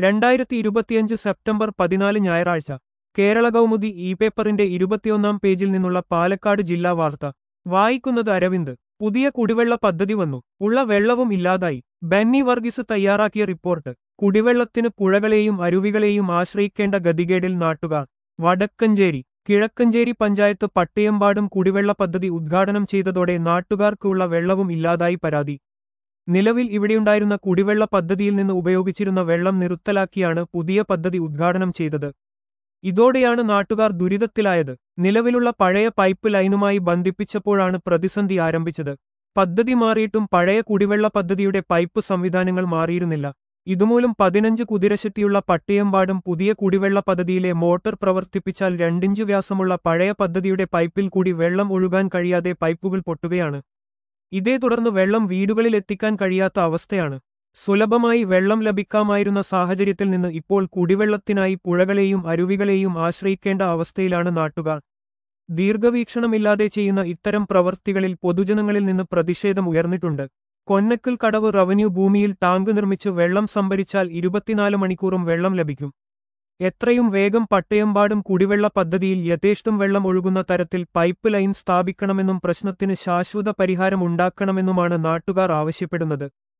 രണ്ടായിരത്തി ഇരുപത്തിയഞ്ച് സെപ്റ്റംബർ പതിനാല് ഞായറാഴ്ച കേരള കൗമുദി ഇ പേപ്പറിന്റെ ഇരുപത്തിയൊന്നാം പേജിൽ നിന്നുള്ള പാലക്കാട് ജില്ലാ വാർത്ത വായിക്കുന്നത് അരവിന്ദ് പുതിയ കുടിവെള്ള പദ്ധതി വന്നു ഉള്ള വെള്ളവും ഇല്ലാതായി ബെന്നി വർഗീസ് തയ്യാറാക്കിയ റിപ്പോർട്ട് കുടിവെള്ളത്തിന് പുഴകളെയും അരുവികളെയും ആശ്രയിക്കേണ്ട ഗതികേടിൽ നാട്ടുകാർ വടക്കഞ്ചേരി കിഴക്കഞ്ചേരി പഞ്ചായത്ത് പട്ടയമ്പാടും കുടിവെള്ള പദ്ധതി ഉദ്ഘാടനം ചെയ്തതോടെ നാട്ടുകാർക്കുള്ള വെള്ളവും ഇല്ലാതായി പരാതി നിലവിൽ ഇവിടെയുണ്ടായിരുന്ന കുടിവെള്ള പദ്ധതിയിൽ നിന്ന് ഉപയോഗിച്ചിരുന്ന വെള്ളം നിർത്തലാക്കിയാണ് പുതിയ പദ്ധതി ഉദ്ഘാടനം ചെയ്തത് ഇതോടെയാണ് നാട്ടുകാർ ദുരിതത്തിലായത് നിലവിലുള്ള പഴയ പൈപ്പ് ലൈനുമായി ബന്ധിപ്പിച്ചപ്പോഴാണ് പ്രതിസന്ധി ആരംഭിച്ചത് പദ്ധതി മാറിയിട്ടും പഴയ കുടിവെള്ള പദ്ധതിയുടെ പൈപ്പ് സംവിധാനങ്ങൾ മാറിയിരുന്നില്ല ഇതുമൂലം പതിനഞ്ച് കുതിരശക്തിയുള്ള പട്ടിയമ്പാടും പുതിയ കുടിവെള്ള പദ്ധതിയിലെ മോട്ടോർ പ്രവർത്തിപ്പിച്ചാൽ രണ്ടിഞ്ച് വ്യാസമുള്ള പഴയ പദ്ധതിയുടെ പൈപ്പിൽ കൂടി വെള്ളം ഒഴുകാൻ കഴിയാതെ പൈപ്പുകൾ പൊട്ടുകയാണ് ഇതേ തുടർന്ന് വെള്ളം വീടുകളിൽ എത്തിക്കാൻ കഴിയാത്ത അവസ്ഥയാണ് സുലഭമായി വെള്ളം ലഭിക്കാമായിരുന്ന സാഹചര്യത്തിൽ നിന്ന് ഇപ്പോൾ കുടിവെള്ളത്തിനായി പുഴകളെയും അരുവികളെയും ആശ്രയിക്കേണ്ട അവസ്ഥയിലാണ് നാട്ടുകാർ ദീർഘവീക്ഷണമില്ലാതെ ചെയ്യുന്ന ഇത്തരം പ്രവർത്തികളിൽ പൊതുജനങ്ങളിൽ നിന്ന് പ്രതിഷേധം ഉയർന്നിട്ടുണ്ട് കൊന്നക്കൽ കടവ് റവന്യൂ ഭൂമിയിൽ ടാങ്ക് നിർമ്മിച്ച് വെള്ളം സംഭരിച്ചാൽ ഇരുപത്തിനാല് മണിക്കൂറും വെള്ളം ലഭിക്കും എത്രയും വേഗം പട്ടയമ്പാടും കുടിവെള്ള പദ്ധതിയിൽ യഥേഷ്ടം വെള്ളം ഒഴുകുന്ന തരത്തിൽ പൈപ്പ് ലൈൻ സ്ഥാപിക്കണമെന്നും പ്രശ്നത്തിന് ശാശ്വത പരിഹാരം ഉണ്ടാക്കണമെന്നുമാണ് നാട്ടുകാർ ആവശ്യപ്പെടുന്നത്